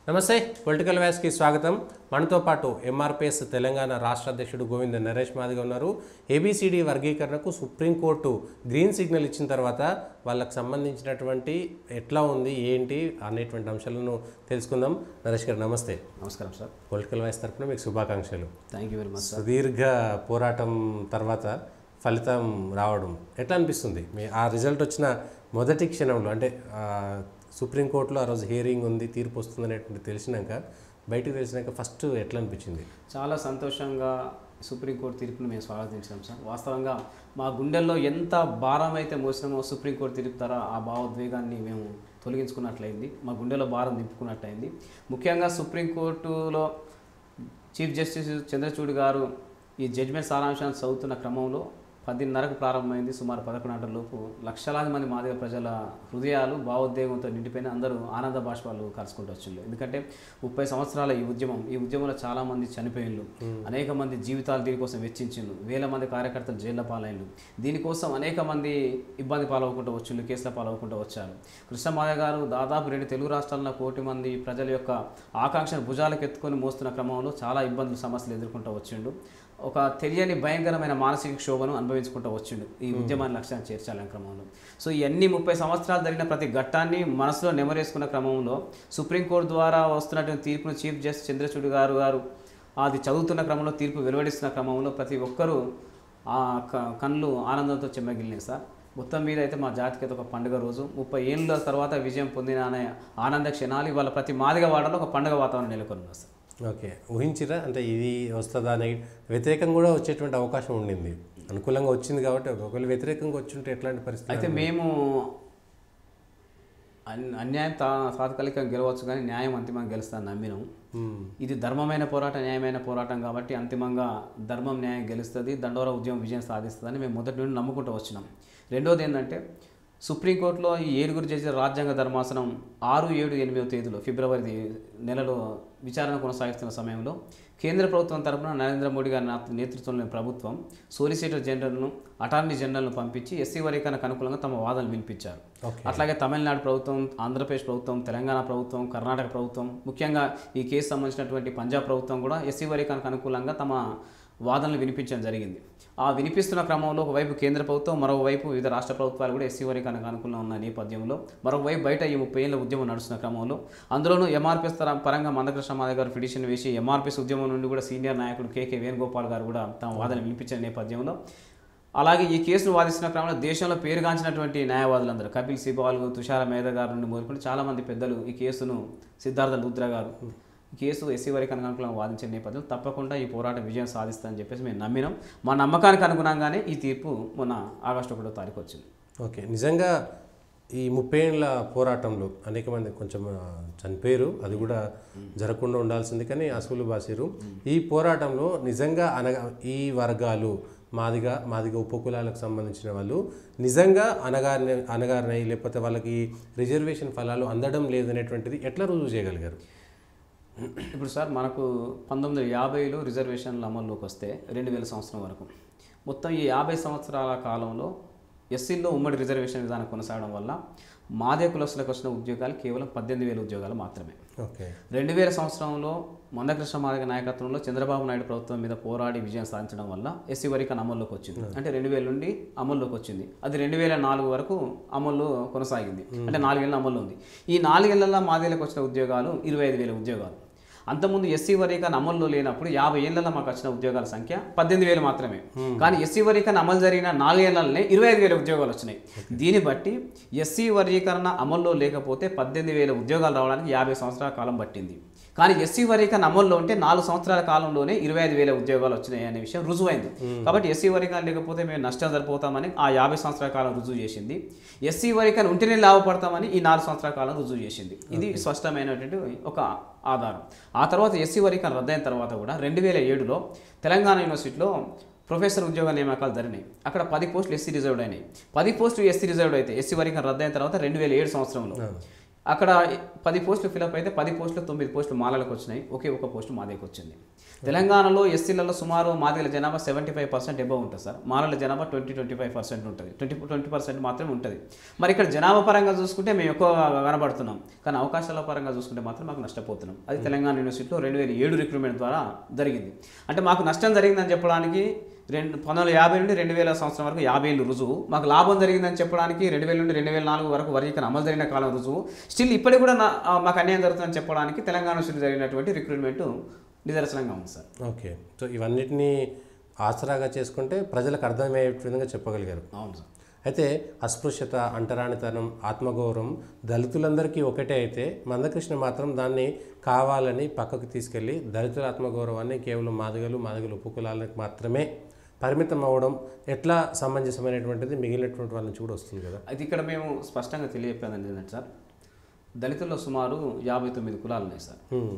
నమస్తే పొలిటికల్ వ్యాస్కి స్వాగతం మనతో పాటు ఎంఆర్పిఎస్ తెలంగాణ రాష్ట్ర అధ్యక్షుడు గోవింద నరేష్ మాదిగా ఉన్నారు ఏబిసిడి వర్గీకరణకు సుప్రీంకోర్టు గ్రీన్ సిగ్నల్ ఇచ్చిన తర్వాత వాళ్ళకి సంబంధించినటువంటి ఎట్లా ఉంది ఏంటి అనేటువంటి అంశాలను తెలుసుకుందాం నరేష్ గారు నమస్తే నమస్కారం సార్ పొలిటికల్ వాయిస్ తరఫున మీకు శుభాకాంక్షలు thank you very much sir సుదీర్ఘ పోరాటం తర్వాత ఫలితం రావడం ఎట్లా అనిపిస్తుంది మీ ఆ రిజల్ట్ వచ్చిన మొదటి క్షణంలో అంటే ఆ, సుప్రీంకోర్టులో ఆ రోజు హియరింగ్ ఉంది తీర్పు వస్తుంది అనేటువంటి తెలిసినాక బయటకు తెలిసినాక ఫస్ట్ ఎట్లా అనిపించింది చాలా సంతోషంగా సుప్రీంకోర్టు తీర్పును మేము స్వాగతించాం సార్ వాస్తవంగా మా గుండెల్లో ఎంత భారం అయితే మోసినామో సుప్రీంకోర్టు తీర్పు ద్వారా ఆ భావోద్వేగాన్ని మేము తొలగించుకున్నట్లయింది మా గుండెలో భారం దింపుకున్నట్లయింది ముఖ్యంగా సుప్రీంకోర్టులో చీఫ్ జస్టిస్ చంద్రచూడ్ గారు ఈ జడ్జిమెంట్ సారాంశాన్ని చదువుతున్న క్రమంలో పదిన్నరకు ప్రారంభమైంది సుమారు పదకొండు గంటల లోపు లక్షలాది మంది మాదిగ ప్రజల హృదయాలు భావోద్వేగంతో నిండిపోయిన అందరూ ఆనంద బాష్పాలు కలుసుకుంటూ వచ్చిండ్రు ఎందుకంటే ముప్పై సంవత్సరాల ఈ ఉద్యమం ఈ ఉద్యమంలో చాలా మంది చనిపోయిండ్రు అనేక మంది జీవితాలు దీనికోసం వెచ్చించిండ్రు వేల మంది కార్యకర్తలు జైళ్ళ పాలైండ్రు దీనికోసం అనేక మంది ఇబ్బంది పాలవకుండా వచ్చిండ్రు కేసుల పాలవకుండా వచ్చారు కృష్ణమాయ గారు దాదాపు రెండు తెలుగు రాష్ట్రాల్లో కోటి మంది ప్రజల యొక్క ఆకాంక్షను భుజాలకు ఎత్తుకొని మోస్తున్న క్రమంలో చాలా ఇబ్బందులు సమస్యలు ఎదుర్కొంటూ వచ్చిండు ఒక తెలియని భయంకరమైన మానసిక క్షోభను అనుభవించుకుంటూ వచ్చిండు ఈ ఉద్యమాన్ని లక్ష్యాన్ని చేర్చాలనే క్రమంలో సో ఇవన్నీ ముప్పై సంవత్సరాలు జరిగిన ప్రతి ఘట్టాన్ని మనసులో నెమరేసుకున్న క్రమంలో సుప్రీంకోర్టు ద్వారా వస్తున్నటువంటి తీర్పును చీఫ్ జస్టిస్ చంద్రచూడ్ గారు గారు అది చదువుతున్న క్రమంలో తీర్పు వెలువడిస్తున్న క్రమంలో ప్రతి ఒక్కరూ ఆ క- కళ్ళు ఆనందంతో చెమ్మగిలినాయి సార్ మొత్తం మీద అయితే మా జాతికి అయితే ఒక పండుగ రోజు ముప్పై ఏళ్ళ తర్వాత విజయం పొందిన అనే ఆనంద క్షణాలు ఇవాళ ప్రతి మాదిగ వాడలో ఒక పండుగ వాతావరణం నెలకొని ఉంది సార్ ఓకే ఊహించిరా అంటే ఇది వస్తుందా అని వ్యతిరేకం కూడా వచ్చేటువంటి అవకాశం ఉండింది అనుకూలంగా వచ్చింది కాబట్టి ఒకవేళ వ్యతిరేకంగా వచ్చుంటే ఎట్లాంటి పరిస్థితి అయితే మేము అన్- అన్యాయం తా తాత్కాలికంగా గెలవచ్చు కానీ న్యాయం అంతిమంగా గెలుస్తాను నమ్మినాం మ్మ్. ఇది ధర్మమైన పోరాటం న్యాయమైన పోరాటం కాబట్టి అంతిమంగా ధర్మం న్యాయం గెలుస్తుంది దండోర ఉద్యమం విజయం సాధిస్తుందని మేము మొదటి నుండి నమ్ముకుంటూ వచ్చినాం రెండోది ఏంటంటే సుప్రీంకోర్టులో ఈ ఏడుగురు జడ్జిల రాజ్యాంగ ధర్మాసనం ఆరు ఏడు ఎనిమిదవ తేదీలో ఫిబ్రవరి నెలలో విచారణ కొనసాగిస్తున్న సమయంలో కేంద్ర ప్రభుత్వం తరపున నరేంద్ర మోడీ గారి నా- నేతృత్వంలోని ప్రభుత్వం సోలిసిటర్ జనరల్ను అటార్నీ జనరల్ను పంపించి ఎస్సీ వర్గీకరణకు అనుకూలంగా తమ వాదనలు వినిపించారు ఓకే అట్లాగే తమిళనాడు ప్రభుత్వం ఆంధ్రప్రదేశ్ ప్రభుత్వం తెలంగాణ ప్రభుత్వం కర్ణాటక ప్రభుత్వం ముఖ్యంగా ఈ కేసు సంబంధించినటువంటి పంజాబ్ ప్రభుత్వం కూడా ఎస్సీ వర్గీకరణకు అనుకూలంగా తమ వాదనలు వినిపించడం జరిగింది ఆ వినిపిస్తున్న క్రమంలో ఒకవైపు కేంద్ర ప్రభుత్వం మరోవైపు వివిధ రాష్ట్ర ప్రభుత్వాలు కూడా ఎస్సీ వర్గీకరణకు అనుకూలంగా ఉన్న నేపథ్యంలో మరోవైపు బయట ఈ ముప్పై ఏళ్ళ ఉద్యమం నడుస్తున్న క్రమంలో అందులోనూ ఎంఆర్పీఎస్ తర పరంగా మందకృష్ణ మాధవ్ గారు పిటిషన్ వేసి ఎంఆర్పీఎస్ ఉద్యమం నుండి కూడా సీనియర్ నాయకుడు కేకే వేణుగోపాల్ గారు కూడా తమ వాదన వినిపించిన నేపథ్యంలో అలాగే ఈ కేసును వాదిస్తున్న క్రమంలో దేశంలో పేరుగాంచినటువంటి న్యాయవాదులందరూ కపిల్ సిబాల్ తుషార మేధ గారు నుండి మొదలుకొని చాలామంది పెద్దలు ఈ కేసును సిద్ధార్థ లూత్రా గారు ఈ కేసు ఎస్సీ వారికి అనుకూలంగా వాదించిన నేపథ్యంలో తప్పకుండా ఈ పోరాటం విజయం సాధిస్తుందని చెప్పేసి మేము నమ్మినాం మా నమ్మకానికి అనుగుణంగానే ఈ తీర్పు మొన్న ఆగస్టు ఒకటో తారీఖు వచ్చింది ఓకే నిజంగా ఈ ముప్పై ఏళ్ళ పోరాటంలో అనేక మంది కొంచెం ఆ, చనిపోయారు అది కూడా జరగకుండా ఉండాల్సింది కానీ అసలు బాసిరు ఈ పోరాటంలో నిజంగా అనగా ఈ వర్గాలు మాదిగా మాదిగా ఉపకులాలకు సంబంధించిన వాళ్ళు నిజంగా అనగారిన అనగారినాయి లేకపోతే వాళ్ళకి రిజర్వేషన్ ఫలాలు అందడం లేదనేటువంటిది ఎట్లా రుజువు చేయగలిగారు ఇప్పుడు సార్ మనకు పంతొమ్మిది వందల యాభైలో రిజర్వేషన్లు అమల్లోకి వస్తే రెండు వేల సంవత్సరం వరకు మొత్తం ఈ యాభై సంవత్సరాల కాలంలో ఎస్సీల్లో ఉమ్మడి రిజర్వేషన్ విధానం కొనసాగడం వల్ల మాదే కులస్తులకు వచ్చిన ఉద్యోగాలు కేవలం పద్దెనిమిది వేల ఉద్యోగాలు మాత్రమే ఓకే రెండు వేల సంవత్సరంలో మందకృష్ణ మాదిగ నాయకత్వంలో చంద్రబాబు నాయుడు ప్రభుత్వం మీద పోరాడి విజయం సాధించడం వల్ల ఎస్సీ వరకు అమల్లోకి వచ్చింది అంటే రెండు వేల నుండి అమల్లోకి వచ్చింది అది రెండు వేల నాలుగు వరకు అమల్లో కొనసాగింది అంటే నాలుగేళ్ళ అమల్లో ఉంది ఈ నాలుగేళ్లలో మాదిగలకు వచ్చిన ఉద్యోగాలు ఇరవై ఐదు వేల ఉద్యోగాలు అంతకుముందు ఎస్సీ వరీకన్ అమల్లో లేనప్పుడు యాభై ఏళ్లలో మాకు వచ్చిన ఉద్యోగాల సంఖ్య పద్దెనిమిది వేలు మాత్రమే కానీ ఎస్సీ వర్గీకరణ అమలు జరిగిన నాలుగేళ్లనే ఇరవై ఐదు వేల ఉద్యోగాలు వచ్చినాయి దీన్ని బట్టి ఎస్సీ వర్గీకరణ అమల్లో లేకపోతే పద్దెనిమిది వేల ఉద్యోగాలు రావడానికి యాభై సంవత్సరాల కాలం పట్టింది కానీ ఎస్సీ వర్గీకరణ అమల్లో ఉంటే నాలుగు సంవత్సరాల కాలంలోనే ఇరవై ఐదు వేల ఉద్యోగాలు వచ్చినాయి అనే విషయం రుజువైంది కాబట్టి ఎస్సీ వర్గీకరణ లేకపోతే మేము నష్టం సరిపోతామని ఆ యాభై సంవత్సరాల కాలం రుజువు చేసింది ఎస్సీ వర్గీకరణ ఉంటేనే లాభపడతామని ఈ నాలుగు సంవత్సరాల కాలం రుజువు చేసింది ఇది స్పష్టమైనటువంటి ఒక ఆధారం ఆ తర్వాత ఎస్సీ వర్గీకరణ రద్దయిన తర్వాత కూడా రెండు వేల ఏడులో తెలంగాణ యూనివర్సిటీలో ప్రొఫెసర్ ఉద్యోగ నియామకాలు జరిగినాయి అక్కడ పది పోస్టులు ఎస్సీ రిజర్వ్డ్ అయినాయి పది పోస్టులు ఎస్సీ రిజర్వ్డ్ అయితే ఎస్సీ వర్గీకరణ రద్దయిన తర్వాత రెండు వేల ఏడు సంవత్సరంలో అక్కడ పది పోస్టులు ఫిలప్ అయితే పది పోస్టులు తొమ్మిది పోస్టులు మాలలకు వచ్చినాయి ఒకే ఒక పోస్టు మాదేకి వచ్చింది తెలంగాణలో ఎస్సీలలో సుమారు మాదిగల జనాభా సెవెంటీ ఫైవ్ పర్సెంట్ ఎబవ్ ఉంటుంది సార్ మాలల జనాభా ట్వంటీ ట్వంటీ ఫైవ్ పర్సెంట్ ఉంటుంది ట్వంటీ ట్వంటీ పర్సెంట్ మాత్రమే ఉంటుంది మరి ఇక్కడ జనాభా పరంగా చూసుకుంటే మేము ఎక్కువ కనబడుతున్నాం కానీ అవకాశాల పరంగా చూసుకుంటే మాత్రం మాకు నష్టపోతున్నాం అది తెలంగాణ యూనివర్సిటీలో రెండు వేల ఏడు రిక్రూట్మెంట్ ద్వారా జరిగింది అంటే మాకు నష్టం జరిగిందని చెప్పడానికి రెండు పంతొమ్మిది వందల యాభై నుండి రెండు వేల సంవత్సరం వరకు యాభై ఏళ్ళు రుజువు మాకు లాభం జరిగిందని చెప్పడానికి రెండు వేల నుండి రెండు వేల నాలుగు వరకు వర్గీకరణ అమలు జరిగిన కాలం రుజువు స్టిల్ ఇప్పటికి కూడా నా- ఆ, మాకు అన్యాయం జరుగుతుందని చెప్పడానికి తెలంగాణ యూనివర్సిటీ జరిగినటువంటి రిక్రూట్మెంట్ నిదర్శనంగా ఉంది సార్ ఓకే సో ఇవన్నిటినీ ఆసరాగా చేసుకుంటే ప్రజలకు అర్థమయ్యే విధంగా చెప్పగలిగారు అవును సార్ అయితే అస్పృశ్యత అంటరానితనం ఆత్మగౌరవం దళితులందరికీ ఒకటే అయితే మందకృష్ణ మాత్రం దాన్ని కావాలని పక్కకు తీసుకెళ్ళి దళితుల ఆత్మగౌరవాన్ని కేవలం మాదిగలు మాదిగలు ఉపకులాలకు మాత్రమే పరిమితం అవ్వడం ఎట్లా సమంజసమైనటువంటిది మిగిలినటువంటి వాళ్ళ నుంచి కూడా వస్తుంది కదా అయితే ఇక్కడ మేము స్పష్టంగా తెలియజేపేది ఏంటంటే సార్ దళితుల్లో సుమారు యాభై తొమ్మిది కులాలు ఉన్నాయి సార్ హ్మ్.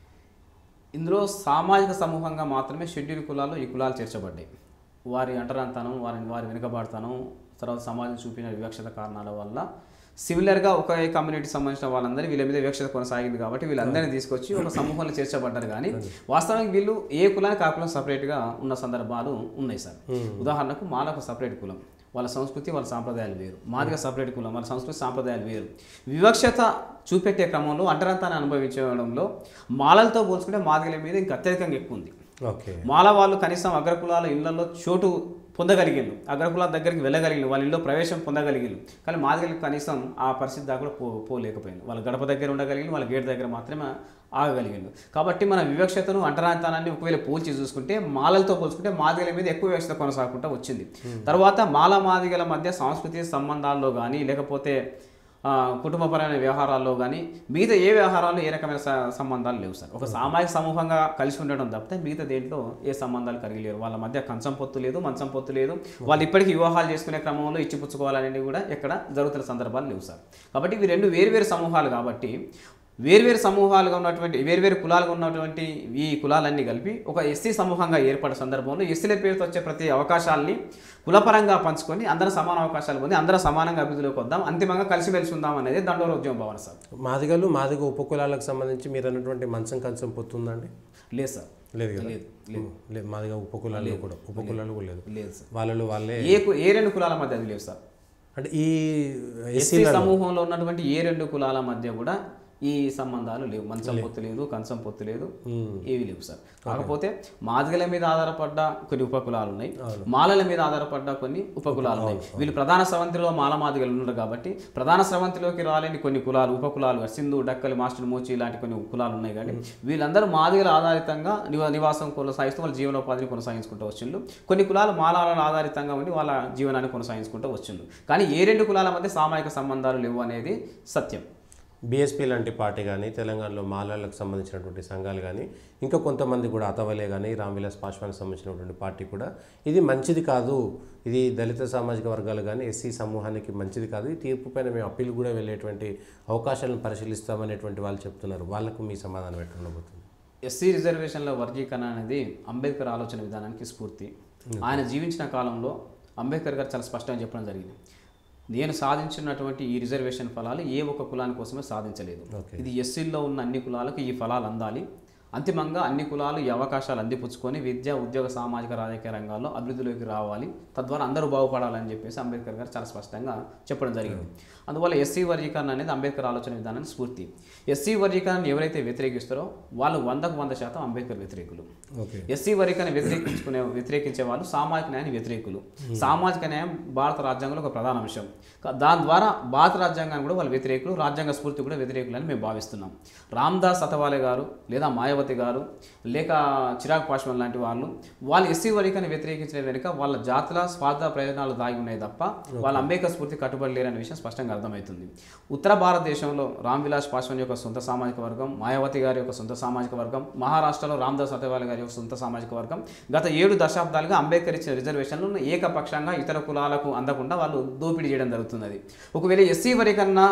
ఇందులో సామాజిక సమూహంగా మాత్రమే షెడ్యూల్ కులాల్లో ఈ కులాలు చేర్చబడ్డాయి వారి అంటరాంతనం వారి వారి వెనుకబాటుతనం తర్వాత సమాజం చూపిన వివక్షత కారణాల వల్ల సిమిలర్గా ఒక కమ్యూనిటీ సంబంధించిన వాళ్ళందరూ వీళ్ళ మీద వివక్షత కొనసాగింది కాబట్టి వీళ్ళందరినీ తీసుకొచ్చి ఒక సమూహంలో చేర్చబడ్డారు కానీ వాస్తవానికి వీళ్ళు ఏ కులానికి ఆ కులం సపరేట్గా ఉన్న సందర్భాలు ఉన్నాయి సార్ ఉదాహరణకు మాలకు సపరేట్ కులం వాళ్ళ సంస్కృతి వాళ్ళ సాంప్రదాయాలు వేరు మాదిగా సపరేట్ కులం వాళ్ళ సంస్కృతి సాంప్రదాయాలు వేరు వివక్షత చూపెట్టే క్రమంలో అంటరంతాన్ని అనుభవించడంలో మాలలతో పోల్చుకుంటే మాదిగల మీద ఇంకా అత్యధికంగా ఎక్కువ ఉంది ఓకే మాల వాళ్ళు కనీసం అగ్రకులాల ఇళ్లలో చోటు పొందగలిగిండు అగ్రకులాల దగ్గరికి వెళ్ళగలిగిండు వాళ్ళ ఇల్లు ప్రవేశం పొందగలిగిండు కానీ మాదిగలకు కనీసం ఆ పరిస్థితి దాకా కూడా పో పోలేకపోయింది వాళ్ళ గడప దగ్గర ఉండగలిగిండు వాళ్ళ గేట్ దగ్గర మాత్రమే ఆగగలిగిండు కాబట్టి మన వివక్షతను అంటరాంతనాన్ని ఒకవేళ పోల్చి చూసుకుంటే మాలలతో పోల్చుకుంటే మాదిగల మీద ఎక్కువ వివక్షత కొనసాగుకుంటూ వచ్చింది తర్వాత మాల మాదిగల మధ్య సాంస్కృతిక సంబంధాల్లో కానీ లేకపోతే ఆ, కుటుంబపరమైన వ్యవహారాల్లో కానీ మిగతా ఏ వ్యవహారాల్లో ఏ రకమైన స- సంబంధాలు లేవు సార్ ఒక సామాజిక సమూహంగా కలిసి ఉండడం తప్పితే మిగతా దేంట్లో ఏ సంబంధాలు కలిగి లేరు వాళ్ళ మధ్య కంచం పొత్తు లేదు మంచం పొత్తు లేదు వాళ్ళు ఇప్పటికీ వివాహాలు చేసుకునే క్రమంలో ఇచ్చిపుచ్చుకోవాలనేది కూడా ఎక్కడ జరుగుతున్న సందర్భాలు లేవు సార్ కాబట్టి ఇవి రెండు వేరువేరు సమూహాలు కాబట్టి వేర్వేరు సమూహాలుగా ఉన్నటువంటి వేర్వేరు కులాలుగా ఉన్నటువంటి ఈ కులాలన్నీ కలిపి ఒక ఎస్సీ సమూహంగా ఏర్పడే సందర్భంలో ఎస్సీల పేరుతో వచ్చే ప్రతి అవకాశాలని కులపరంగా పంచుకొని అందరూ సమాన అవకాశాలు పొంది అందరూ సమానంగా అభివృద్ధిలోకి వద్దాం అంతిమంగా కలిసిమెలిసి ఉందాం అనేది దండోర ఉద్యమం భావన సార్ మాదిగలు మాదిగ ఉపకులాలకు సంబంధించి మీరు అన్నటువంటి మంచం కంచం పొత్తుందండి లేదు సార్ లేదు కదా లేదు లేదు మాదిగ ఉపకులాలు కూడా ఉపకులాలు కూడా లేదు లేదు సార్ వాళ్ళు వాళ్ళే ఏ కు- ఏ రెండు కులాల మధ్య అది లేవు సార్ అంటే ఈ ఎస్సీ సమూహంలో ఉన్నటువంటి ఏ రెండు కులాల మధ్య కూడా ఈ సంబంధాలు లేవు మంచం పొత్తు లేదు కంచం పొత్తు లేదు ఏవి లేవు సార్ కాకపోతే మాదిగల మీద ఆధారపడ్డ కొన్ని ఉపకులాలు ఉన్నాయి మాలల మీద ఆధారపడ్డ కొన్ని ఉపకులాలు ఉన్నాయి వీళ్ళు ప్రధాన స్రవంతిలో మాల మాదిగలు ఉన్నారు కాబట్టి ప్రధాన స్రవంతిలోకి రాలేని కొన్ని కులాలు ఉపకులాలు సింధు డక్కలి మాస్టర్ మోచి ఇలాంటి కొన్ని కులాలు ఉన్నాయి కానీ వీళ్ళందరూ మాదిగల ఆధారితంగా నివా నివాసం కొనసాగిస్తూ వాళ్ళ జీవనోపాధిని కొనసాగించుకుంటూ వచ్చిండ్రు కొన్ని కులాలు మాలాల ఆధారితంగా ఉండి వాళ్ళ జీవనాన్ని కొనసాగించుకుంటూ వచ్చిండ్రు కానీ ఏ రెండు కులాల మధ్య సామాజిక సంబంధాలు లేవు అనేది సత్యం బీఎస్పీ లాంటి పార్టీ కానీ తెలంగాణలో మాలలకు సంబంధించినటువంటి సంఘాలు కానీ ఇంకా కొంతమంది కూడా అతవలే కానీ రామ్విలాస్ పాస్వాన్కి సంబంధించినటువంటి పార్టీ కూడా ఇది మంచిది కాదు ఇది దళిత సామాజిక వర్గాలు కానీ ఎస్సీ సమూహానికి మంచిది కాదు ఈ తీర్పు పైన మేము అప్పీల్ కూడా వెళ్ళేటువంటి అవకాశాలను పరిశీలిస్తామనేటువంటి వాళ్ళు చెప్తున్నారు వాళ్ళకు మీ సమాధానం ఎట్లా ఉండబోతుంది ఎస్సీ రిజర్వేషన్ల వర్గీకరణ అనేది అంబేద్కర్ ఆలోచన విధానానికి స్ఫూర్తి ఆయన జీవించిన కాలంలో అంబేద్కర్ గారు చాలా స్పష్టంగా చెప్పడం జరిగింది నేను సాధించినటువంటి ఈ రిజర్వేషన్ ఫలాలు ఏ ఒక్క కులాని కోసమే సాధించలేదు ఓకే ఇది ఎస్సీల్లో ఉన్న అన్ని కులాలకు ఈ ఫలాలు అందాలి అంతిమంగా అన్ని కులాలు ఈ అవకాశాలు అందిపుచ్చుకొని విద్య ఉద్యోగ సామాజిక రాజకీయ రంగాల్లో అభివృద్ధిలోకి రావాలి తద్వారా అందరూ బాగుపడాలని చెప్పేసి అంబేద్కర్ గారు చాలా స్పష్టంగా చెప్పడం జరిగింది అందువల్ల ఎస్సీ వర్గీకరణ అనేది అంబేద్కర్ ఆలోచన విధానానికి స్ఫూర్తి ఎస్సీ వర్గీకరణ ఎవరైతే వ్యతిరేకిస్తారో వాళ్ళు వందకు వంద శాతం అంబేద్కర్ వ్యతిరేకులు ఓకే ఎస్సీ వర్గీకరణ వ్యతిరేకించుకునే వ్యతిరేకించే వాళ్ళు సామాజిక న్యాయాన్ని వ్యతిరేకులు సామాజిక న్యాయం భారత రాజ్యాంగంలో ఒక ప్రధాన అంశం కా- దాని ద్వారా భారత రాజ్యాంగాన్ని కూడా వాళ్ళు వ్యతిరేకులు రాజ్యాంగ స్ఫూర్తి కూడా వ్యతిరేకులు అని మేము భావిస్తున్నాం రామ్దాస్ అతవాలే గారు లేదా మాయావతి గారు లేక చిరాగ్ పాశ్వాన్ లాంటి వాళ్ళు వాళ్ళు ఎస్సీ వర్గీకరణ వ్యతిరేకించిన వెనుక వాళ్ళ జాతుల స్వార్థ ప్రయోజనాలు దాగి ఉన్నాయి తప్ప వాళ్ళ అంబేద్కర్ స్ఫూర్తి కట్టుబడి లేరనే విషయం స్పష్టంగా అర్థమవుతుంది ఉత్తర భారతదేశంలో రామ్ విలాస్ పాశ్వాన్ యొక్క సొంత సామాజిక వర్గం మాయావతి గారి యొక్క సొంత సామాజిక వర్గం మహారాష్ట్రలో రామ్దాస్ అతవాలే గారి యొక్క సొంత సామాజిక వర్గం గత ఏడు దశాబ్దాలుగా అంబేద్కర్ ఇచ్చిన రిజర్వేషన్లను ఏకపక్షంగా ఇతర కులాలకు అందకుండా వాళ్ళు దోపిడీ చేయడం జరుగుతున్నది ఒకవేళ ఎస్సీ వర్గీకరణ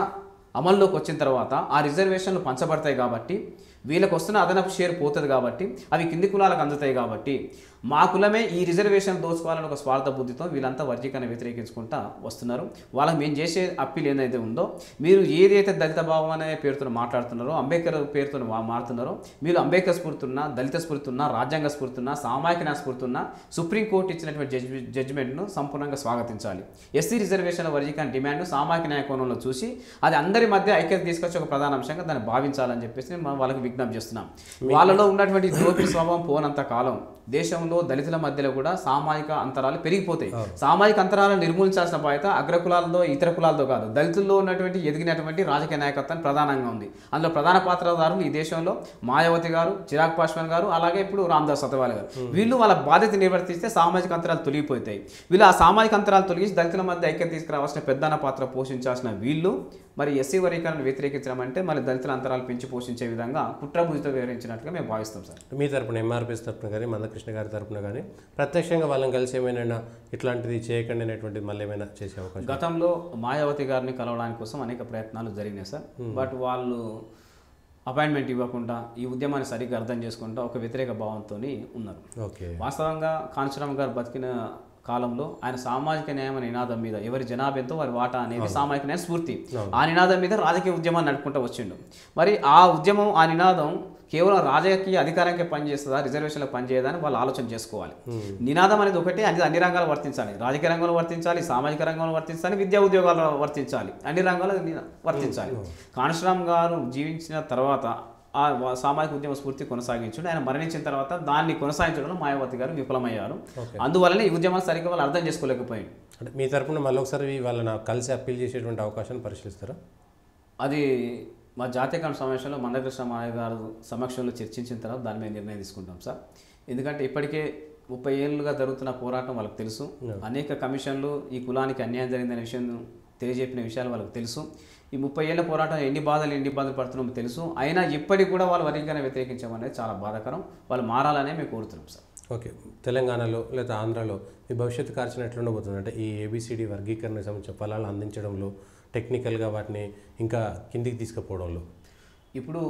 అమల్లోకి వచ్చిన తర్వాత ఆ రిజర్వేషన్లు పంచబడతాయి కాబట్టి వీళ్ళకి వస్తున్న అదనపు షేర్ పోతుంది కాబట్టి అవి కింది కులాలకు అందుతాయి కాబట్టి మా కులమే ఈ రిజర్వేషన్ దోచుకోవాలని ఒక స్వార్థ బుద్ధితో వీళ్ళంతా వర్గీకరణ వ్యతిరేకించుకుంటా వస్తున్నారు వాళ్ళకి మేము చేసే అప్పీల్ ఏదైతే ఉందో మీరు ఏదైతే దళిత భావం అనే పేరుతో మాట్లాడుతున్నారో అంబేద్కర్ పేరుతో మా- మారుతున్నారో మీరు అంబేద్కర్ స్ఫూర్తున్న దళిత స్ఫూర్తున్న రాజ్యాంగ స్ఫూర్తున్న సామాజిక న్యాయ స్ఫూర్తున్న సుప్రీంకోర్టు ఇచ్చినటువంటి జడ్జి జడ్జిమెంట్ను సంపూర్ణంగా స్వాగతించాలి ఎస్సీ రిజర్వేషన్ల వర్గీకరణ డిమాండ్ సామాజిక న్యాయ కోణంలో చూసి అది అందరి మధ్య ఐక్యత తీసుకొచ్చి ఒక ప్రధాన అంశంగా దాన్ని భావించాలని చెప్పేసి మనం వాళ్ళకి విజ్ఞప్తి చేస్తున్నాం వాళ్ళలో ఉన్నటువంటి దోపిడీ స్వభావం పోనంత కాలం దేశంలో దళితుల మధ్యలో కూడా సామాజిక అంతరాలు పెరిగిపోతాయి సామాజిక అంతరాలను నిర్మూలించాల్సిన బాధ్యత అగ్రకులాలతో ఇతర కులాలతో కాదు దళితుల్లో ఉన్నటువంటి ఎదిగినటువంటి రాజకీయ నాయకత్వం ప్రధానంగా ఉంది అందులో ప్రధాన పాత్రధారులు ఈ దేశంలో మాయావతి గారు చిరాగ్ పాస్వాన్ గారు అలాగే ఇప్పుడు రామ్దాస్ అతవాల్ గారు వీళ్ళు వాళ్ళ బాధ్యత నిర్వర్తిస్తే సామాజిక అంతరాలు తొలగిపోతాయి వీళ్ళు ఆ సామాజిక అంతరాలు తొలగించి దళితుల మధ్య ఐక్యత తీసుకురావాల్సిన పెద్దన్న పాత్ర పోషించాల్సిన వీళ్ళు మరి ఎస్సీ వర్గీకరణను వ్యతిరేకించడం అంటే మరి దళితుల అంతరాలు పెంచి పోషించే విధంగా కుట్రబుద్ధితో వివరించినట్లుగా మేము భావిస్తాం సార్ మీ తరపున ఎంఆర్పిఎస్ తరపున కానీ మందకృష్ణ గారి తరపున కానీ ప్రత్యక్షంగా వాళ్ళని కలిసి ఏమైనా ఇట్లాంటిది చేయకండి అనేటువంటిది మళ్ళీ ఏమైనా చేసే అవకాశం గతంలో మాయావతి గారిని కలవడానికి కోసం అనేక ప్రయత్నాలు జరిగినాయి సార్ బట్ వాళ్ళు అపాయింట్మెంట్ ఇవ్వకుండా ఈ ఉద్యమాన్ని సరిగ్గా అర్థం చేసుకుంటా ఒక వ్యతిరేక భావంతో ఉన్నారు ఓకే వాస్తవంగా కాంచరామ్ గారు బతికిన కాలంలో ఆయన సామాజిక న్యాయం అనే నినాదం మీద ఎవరి జనాభా ఎంతో వారి వాటా అనేది సామాజిక న్యాయం స్ఫూర్తి ఆ నినాదం మీద రాజకీయ ఉద్యమాన్ని నడుపుకుంటూ వచ్చిండు మరి ఆ ఉద్యమం ఆ నినాదం కేవలం రాజకీయ అధికారానికి పనిచేస్తుందా రిజర్వేషన్లకు పనిచేయదా అని వాళ్ళు ఆలోచన చేసుకోవాలి నినాదం అనేది ఒకటి అది అన్ని రంగాలు వర్తించాలి రాజకీయ రంగంలో వర్తించాలి సామాజిక రంగంలో వర్తించాలి విద్యా ఉద్యోగాల్లో వర్తించాలి అన్ని రంగాల్లో నినా- వర్తించాలి కాంశరామ్ గారు జీవించిన తర్వాత ఆ వా- సామాజిక ఉద్యమ స్ఫూర్తి కొనసాగించండి ఆయన మరణించిన తర్వాత దాన్ని కొనసాగించడంలో మాయావతి గారు విఫలమయ్యారు అందువల్లనే ఈ ఉద్యమాన్ని సరిగ్గా వాళ్ళు అర్థం చేసుకోలేకపోయింది అంటే మీ తరపున మళ్ళీ ఒకసారి వాళ్ళని కలిసి అప్పీల్ చేసేటువంటి అవకాశాన్ని పరిశీలిస్తారా అది మా జాతీయ కమిటీ సమావేశంలో మందకృష్ణ మాయ గారు సమక్షంలో చర్చించిన తర్వాత దాని మీద నిర్ణయం తీసుకుంటాం సార్ ఎందుకంటే ఇప్పటికే ముప్పై ఏళ్ళుగా జరుగుతున్న పోరాటం వాళ్ళకి తెలుసు అనేక కమిషన్లు ఈ కులానికి అన్యాయం జరిగిందనే విషయం తెలియజెప్పిన విషయాలు వాళ్ళకి తెలుసు ఈ ముప్పై ఏళ్ళ పోరాటం ఎన్ని బాధలు ఎన్ని ఇబ్బందులు పడుతున్నామో తెలుసు అయినా ఇప్పటికి కూడా వాళ్ళు వర్గీకరణ వ్యతిరేకించమనేది చాలా బాధాకరం వాళ్ళు మారాలనే మేము కోరుతున్నాం సార్ ఓకే తెలంగాణలో లేదా ఆంధ్రాలో మీ భవిష్యత్తు కార్యక్రమం ఎట్లా ఉండబోతుంది అంటే ఈ ఏబిసిడి వర్గీకరణ సంబంధించిన ఫలాలు అందించడంలో టెక్నికల్గా వాటిని ఇంకా కిందికి తీసుకుపోవడంలో ఇప్పుడు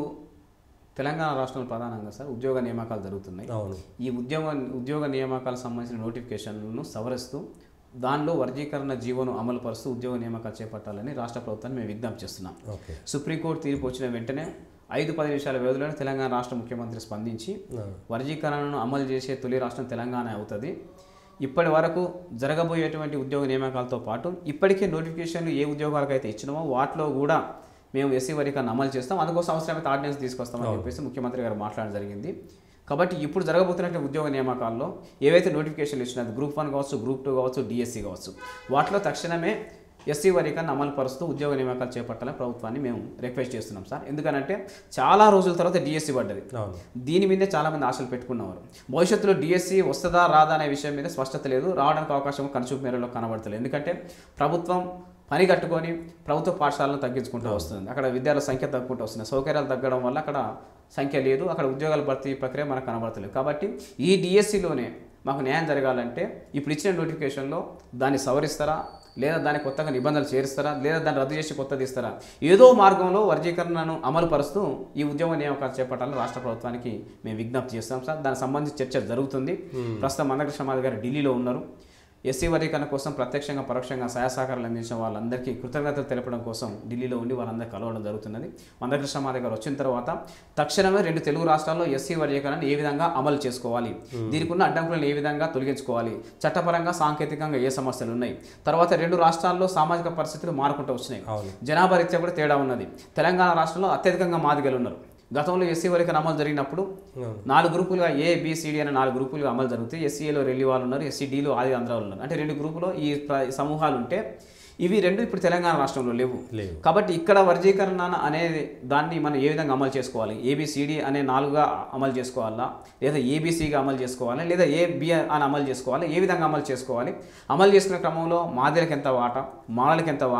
తెలంగాణ రాష్ట్రంలో ప్రధానంగా సార్ ఉద్యోగ నియామకాలు జరుగుతున్నాయి అవును ఈ ఉద్యోగ ఉద్యోగ నియామకాలకు సంబంధించిన నోటిఫికేషన్లను సవరిస్తూ దానిలో వర్గీకరణ జీవోను అమలు పరుస్తూ ఉద్యోగ నియామకాలు చేపట్టాలని రాష్ట్ర ప్రభుత్వాన్ని మేము విజ్ఞప్తి చేస్తున్నాం ఓకే సుప్రీంకోర్టు తీర్పు వచ్చిన వెంటనే ఐదు పది నిమిషాల వ్యవధిలోనే తెలంగాణ రాష్ట్ర ముఖ్యమంత్రి స్పందించి ఆ, వర్గీకరణను అమలు చేసే తొలి రాష్ట్రం తెలంగాణ అవుతుంది ఇప్పటి వరకు జరగబోయేటువంటి ఉద్యోగ నియామకాలతో పాటు ఇప్పటికే నోటిఫికేషన్లు ఏ ఉద్యోగాలకైతే ఇచ్చినామో వాటిలో కూడా మేము ఎస్సీ వర్గీకరణ అమలు చేస్తాం అందుకోసం అవసరమైతే ఆర్డినెన్స్ తీసుకొస్తామని చెప్పేసి ముఖ్యమంత్రి గారు మాట్లాడడం జరిగింది కాబట్టి ఇప్పుడు జరగబోతున్నటువంటి ఉద్యోగ నియామకాల్లో ఏవైతే నోటిఫికేషన్లు ఇచ్చినది గ్రూప్ వన్ కావచ్చు గ్రూప్ టూ కావచ్చు డిఎస్సి కావచ్చు వాటిలో తక్షణమే ఎస్సీ వర్గీకరణ అమలు పరుస్తూ ఉద్యోగ నియామకాలు చేపట్టాలని ప్రభుత్వాన్ని మేము రిక్వెస్ట్ చేస్తున్నాం సార్ ఎందుకనంటే చాలా రోజుల తర్వాత డిఎస్సి పడ్డది అవును దీని మీదే చాలామంది ఆశలు పెట్టుకున్నవారు భవిష్యత్తులో డిఎస్సి వస్తుందా రాదా అనే విషయం మీద స్పష్టత లేదు రావడానికి అవకాశం కనుచూపు మేరలో కనబడతలేదు ఎందుకంటే ప్రభుత్వం పని కట్టుకొని ప్రభుత్వ పాఠశాలను తగ్గించుకుంటూ వస్తుంది అక్కడ విద్యార్థుల సంఖ్య తగ్గుకుంటూ వస్తుంది సౌకర్యాలు తగ్గడం వల్ల అక్కడ సంఖ్య లేదు అక్కడ ఉద్యోగాల భర్తీ ప్రక్రియ మనకు కనబడతలేదు కాబట్టి ఈ డిఎస్సిలోనే మాకు న్యాయం జరగాలంటే ఇప్పుడు ఇచ్చిన నోటిఫికేషన్లో దాన్ని సవరిస్తారా లేదా దాన్ని కొత్తగా నిబంధనలు చేరుస్తారా లేదా దాన్ని రద్దు చేసి కొత్తది ఇస్తారా ఏదో మార్గంలో వర్గీకరణను అమలు పరుస్తూ ఈ ఉద్యోగ నియామకాలు చేపట్టాలని రాష్ట్ర ప్రభుత్వానికి మేము విజ్ఞప్తి చేస్తాం సార్ దానికి సంబంధించి చర్చ జరుగుతుంది ప్రస్తుతం మందకృష్ణ మాధవ్ గారు ఢిల్లీలో ఉన్నారు ఎస్సీ వర్గీకరణ కోసం ప్రత్యక్షంగా పరోక్షంగా సహాయ సహకారాలు అందించిన వాళ్ళందరికీ కృతజ్ఞతలు తెలపడం కోసం ఢిల్లీలో ఉండి వాళ్ళందరూ కలవడం జరుగుతున్నది మందకృష్ణ మాధవ్ గారు వచ్చిన తర్వాత తక్షణమే రెండు తెలుగు రాష్ట్రాల్లో ఎస్సీ వర్గీకరణను ఏ విధంగా అమలు చేసుకోవాలి దీనికి ఉన్న అడ్డంకులను ఏ విధంగా తొలగించుకోవాలి చట్టపరంగా సాంకేతికంగా ఏ సమస్యలు ఉన్నాయి తర్వాత రెండు రాష్ట్రాల్లో సామాజిక పరిస్థితులు మారుకుంటూ వచ్చినాయి అవును జనాభా రీత్యా కూడా తేడా ఉన్నది తెలంగాణ రాష్ట్రంలో అత్యధికంగా మాదిగలు ఉన్నారు గతంలో ఎస్సీ వరకు అమలు జరిగినప్పుడు అవును నాలుగు గ్రూపులుగా ఏ బిసిడి అనే నాలుగు గ్రూపులుగా అమలు జరుగుతాయి ఎస్సీఏలో రెల్లి వాళ్ళు ఉన్నారు ఎస్సీడీలో ఆది ఆంధ్ర వాళ్ళు ఉన్నారు అంటే రెండు గ్రూపులో ఈ ప్ర- సమూహాలు ఉంటే ఇవి రెండు ఇప్పుడు తెలంగాణ రాష్ట్రంలో లేవు లేవు కాబట్టి ఇక్కడ వర్గీకరణ అనేది దాన్ని మనం ఏ విధంగా అమలు చేసుకోవాలి ఏబిసిడి అనే నాలుగుగా అమలు చేసుకోవాలా లేదా ఏబిసిగా అమలు చేసుకోవాలి లేదా ఏ బి అని అమలు చేసుకోవాలి ఏ విధంగా అమలు చేసుకోవాలి అమలు చేసుకునే క్రమంలో మాదిలకు ఎంత వాటా మాలకి ఎంత వాటా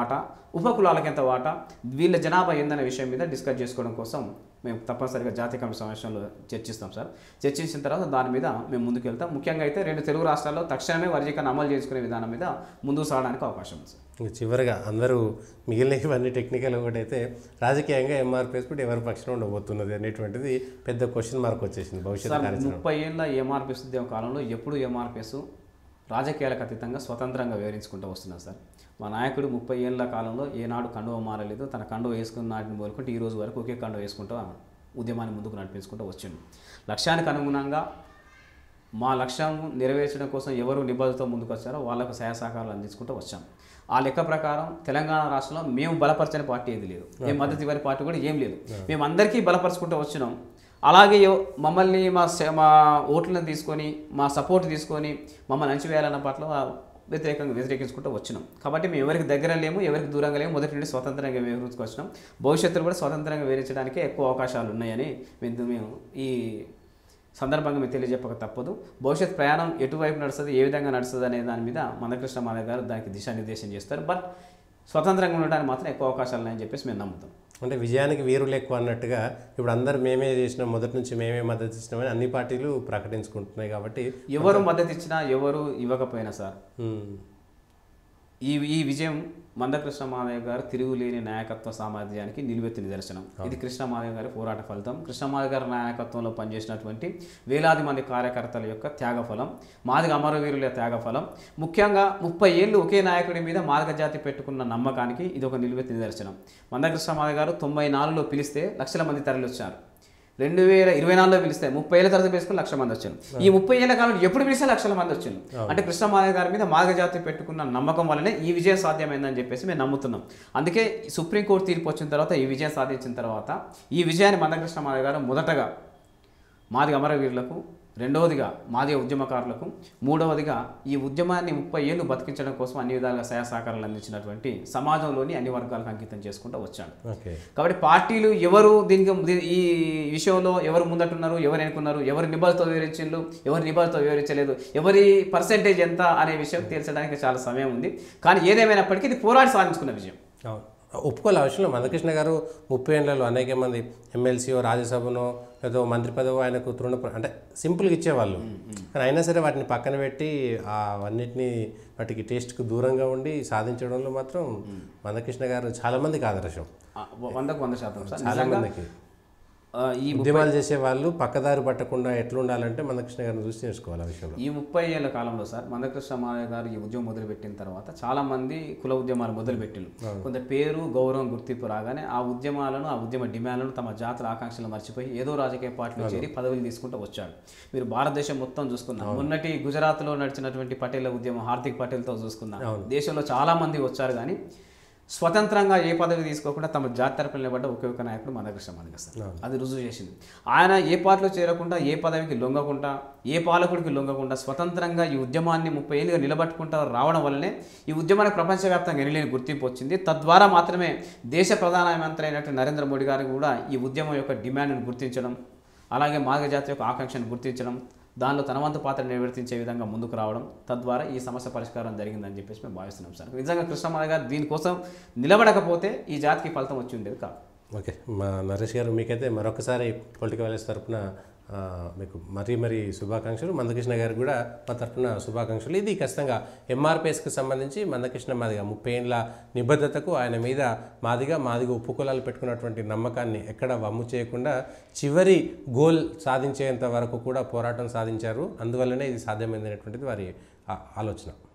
ఉపకులాలకు ఎంత వాటా వీళ్ళ జనాభా ఏందనే విషయం మీద డిస్కస్ చేసుకోవడం కోసం మేము తప్పనిసరిగా జాతీయ కమిటీ సమావేశంలో చర్చిస్తాం సార్ చర్చించిన తర్వాత దాని మీద మేము ముందుకు వెళ్తాం ముఖ్యంగా అయితే రెండు తెలుగు రాష్ట్రాల్లో తక్షణమే వర్గీకరణ అమలు చేసుకునే విధానం మీద ముందుకు సాగడానికి అవకాశం ఉంది సార్ ఇంక చివరిగా అందరూ మిగిలిన ఇవన్నీ టెక్నికల్ ఒకటైతే రాజకీయంగా ఎంఆర్పిఎస్ కూడా ఎవరి పక్షంలో ఉండబోతున్నది అనేటువంటిది పెద్ద క్వశ్చన్ మార్క్ వచ్చేసింది భవిష్యత్తు సార్ కార్యాచరణ ముప్పై ఏళ్ళ ఎంఆర్పిఎస్ ఉద్యమ కాలంలో ఎప్పుడు ఎంఆర్పిఎస్ రాజకీయాలకు అతీతంగా స్వతంత్రంగా వివరించుకుంటూ వస్తున్నారు సార్ మా నాయకుడు ముప్పై ఏళ్ళ కాలంలో ఏనాడు కండువ మారలేదు తన కండువ వేసుకున్న నాటిని మొదలుకుంటే ఈ రోజు వరకు ఒకే కండువ వేసుకుంటూ ఉద్యమాన్ని ముందుకు నడిపించుకుంటూ వచ్చిండు లక్ష్యానికి అనుగుణంగా మా లక్ష్యం నెరవేర్చడం కోసం ఎవరు నిబద్ధతతో ముందుకు వచ్చారో వాళ్ళకు సహాయ సహకారాలు అందించుకుంటూ వచ్చాం ఆ లెక్క ప్రకారం తెలంగాణ రాష్ట్రంలో మేము బలపరచని పార్టీ ఏది లేదు మేము మద్దతు ఇవ్వని పార్టీ కూడా ఏం లేదు మేము అందరికీ బలపరుచుకుంటూ వచ్చినాం అలాగే ఎవ- మమ్మల్ని మా స- మా ఓట్లను తీసుకొని మా సపోర్ట్ తీసుకొని మమ్మల్ని అణచివేయాలన్న పట్ల వ్యతిరేకంగా వ్యతిరేకించుకుంటూ వచ్చినాం కాబట్టి మేము ఎవరికి దగ్గర లేము ఎవరికి దూరంగా లేము మొదటి నుండి స్వతంత్రంగా వివరించుకు వచ్చినాం భవిష్యత్తులో కూడా స్వతంత్రంగా వివరించడానికే ఎక్కువ అవకాశాలు ఉన్నాయని మేము మేము ఈ సందర్భంగా మేము తెలియజెప్పక తప్పదు భవిష్యత్ ప్రయాణం ఎటువైపు నడుస్తుంది ఏ విధంగా నడుస్తుంది అనే దాని మీద మందకృష్ణ మాధవ్ గారు దానికి దిశానిర్దేశం చేస్తారు బట్ స్వతంత్రంగా ఉండడానికి మాత్రం ఎక్కువ అవకాశాలు ఉన్నాయని చెప్పేసి మేము నమ్ముతాం అంటే విజయానికి వీరులు ఎక్కువ అన్నట్టుగా ఇప్పుడు అందరు మేమే చేసినాం మొదటి నుంచి మేమే మద్దతు ఇచ్చినామని అన్ని పార్టీలు ప్రకటించుకుంటున్నాయి కాబట్టి ఎవరు మద్దతు ఇచ్చినా ఎవరు ఇవ్వకపోయినా సార్ ఉమ్, ఈ ఈ విజయం మందకృష్ణ మాధవ్ గారు తిరుగులేని నాయకత్వ సామర్థ్యానికి నిలువెత్తి నిదర్శనం ఇది కృష్ణ మాధవ్ గారి పోరాట ఫలితం కృష్ణ మాధవ్ గారి నాయకత్వంలో పనిచేసినటువంటి వేలాది మంది కార్యకర్తల యొక్క త్యాగఫలం మాదిగ అమరవీరుల త్యాగఫలం ముఖ్యంగా ముప్పై ఏళ్ళు ఒకే నాయకుడి మీద మాదిగ జాతి పెట్టుకున్న నమ్మకానికి ఇది ఒక నిలువెత్తి నిదర్శనం మందకృష్ణ మాధవ్ గారు తొంభై నాలుగులో పిలిస్తే లక్షల మంది తరలివచ్చారు రెండు వేల ఇరవై నాలుగులో పిలిస్తే ముప్పై ఏళ్ళ తర్వాత పిలుచుకుని లక్ష మంది వచ్చాను ఈ ముప్పై ఏళ్ళ కాలంలో ఎప్పుడు పిలిస్తే లక్షల మంది వచ్చాను అంటే కృష్ణమాధవ్ గారి మీద మార్గజాతి పెట్టుకున్న నమ్మకం వల్లనే ఈ విజయం సాధ్యమైందని చెప్పేసి మేము నమ్ముతున్నాం అందుకే ఈ సుప్రీంకోర్టు తీర్పు వచ్చిన తర్వాత ఈ విజయం సాధించిన తర్వాత ఈ విజయాన్ని మందకృష్ణ మాధవ్ గారు మొదటగా మాది అమరవీరులకు రెండవదిగా మాదిగ ఉద్యమకారులకు మూడవదిగా ఈ ఉద్యమాన్ని ముప్పై ఏళ్ళు బతికించడం కోసం అన్ని విధాలుగా సహాయ సహకారాలు అందించినటువంటి సమాజంలోని అన్ని వర్గాలకు అంకితం చేసుకుంటూ వచ్చాడు ఓకే కాబట్టి పార్టీలు ఎవరు దీనికి దీ- ఈ విషయంలో ఎవరు ముందటున్నారు ఎవరు ఎన్నుకున్నారు ఎవరు నిబద్ధతో వివరించిండ్రు ఎవరు నిబద్ధతో వివరించలేదు ఎవరి పర్సెంటేజ్ ఎంత అనే విషయం తేల్చడానికి చాలా సమయం ఉంది కానీ ఏదేమైనప్పటికీ ఇది పోరాడి సాధించుకున్న విజయం అవును ఒప్పుకోలే ఆ విషయంలో మందకృష్ణ గారు ముప్పై ఏళ్లలో అనేక మంది ఎమ్మెల్సీఓ రాజ్యసభనో లేదో మంత్రి పదవి ఆయనకు తృణ అంటే సింపుల్గా ఇచ్చేవాళ్ళు కానీ అయినా సరే వాటిని పక్కన పెట్టి ఆ అన్నిటినీ వాటికి టేస్ట్కు దూరంగా ఉండి సాధించడంలో మాత్రం మందకృష్ణ గారు చాలా మందికి ఆదర్శం ఆ, వందకు వంద శాతం సార్ చాలా నిజంగా, మందికి ఆ, ఈ ఉద్యమాలు చేసే వాళ్ళు పక్కదారి పట్టకుండా ఎట్లుండాలంటే మందకృష్ణ గారిని చూసి నేర్చుకోవాలి ఆ విషయంలో ఈ ముప్పై ఏళ్ళ కాలంలో సార్ మందకృష్ణ మాధవ్ గారు ఈ ఉద్యమం మొదలుపెట్టిన తర్వాత చాలా మంది కుల ఉద్యమాలు మొదలుపెట్టిండు కొంత పేరు గౌరవం గుర్తింపు రాగానే ఆ ఉద్యమాలను ఆ ఉద్యమ డిమాండ్లను తమ జాతుల ఆకాంక్షలు మర్చిపోయి ఏదో రాజకీయ పార్టీలో చేరి పదవులు తీసుకుంటూ వచ్చాడు మీరు భారతదేశం మొత్తం చూసుకున్నాం మొన్నటి గుజరాత్లో నడిచినటువంటి పటేళ్ల ఉద్యమం హార్దిక్ పటేల్తో చూసుకున్నాం దేశంలో చాలా మంది వచ్చారు కానీ స్వతంత్రంగా ఏ పదవి తీసుకోకుండా తమ జాతి తరపున నిలబడ్డ ఒకే ఒక నాయకుడు మందకృష్ణ మాదిగ సార్ అది రుజువు చేసింది ఆయన ఏ పార్టీలో చేరకుండా ఏ పదవికి లొంగకుండా ఏ పాలకుడికి లొంగకుండా స్వతంత్రంగా ఈ ఉద్యమాన్ని ముప్పై ఏళ్ళుగా నిలబట్టుకుంటా రావడం వల్లనే ఈ ఉద్యమానికి ప్రపంచవ్యాప్తంగా ఎనలేని గుర్తింపు వచ్చింది తద్వారా మాత్రమే దేశ ప్రధానమంత్రి అయినట్టు నరేంద్ర మోడీ గారికి కూడా ఈ ఉద్యమం యొక్క డిమాండ్ను గుర్తించడం అలాగే మాదిగ జాతి యొక్క ఆకాంక్షను గుర్తించడం దానిలో తన వంతు పాత్ర నిర్వర్తించే విధంగా ముందుకు రావడం తద్వారా ఈ సమస్య పరిష్కారం జరిగిందని చెప్పేసి మేము భావిస్తున్నాం సార్ నిజంగా కృష్ణమాధ గారు దీనికోసం నిలబడకపోతే ఈ జాతికి ఫలితం వచ్చి ఉండేది కాదు ఓకే మా నరేష్ గారు మీకైతే మరొకసారి పొలిటికల్ వాల్యూస్ తరపున ఆ, మీకు మరీ మరీ శుభాకాంక్షలు మందకృష్ణ గారికి కూడా మా తరపున శుభాకాంక్షలు ఇది ఖచ్చితంగా ఎంఆర్పిఎస్కి సంబంధించి మందకృష్ణ మాదిగా ముప్పై ఏళ్ళ నిబద్ధతకు ఆయన మీద మాదిగా మాదిగా ఉపకులాలు పెట్టుకున్నటువంటి నమ్మకాన్ని ఎక్కడ వమ్ము చేయకుండా చివరి గోల్ సాధించేంత వరకు కూడా పోరాటం సాధించారు అందువల్లనే ఇది సాధ్యమైందనేటువంటిది వారి ఆ- ఆలోచన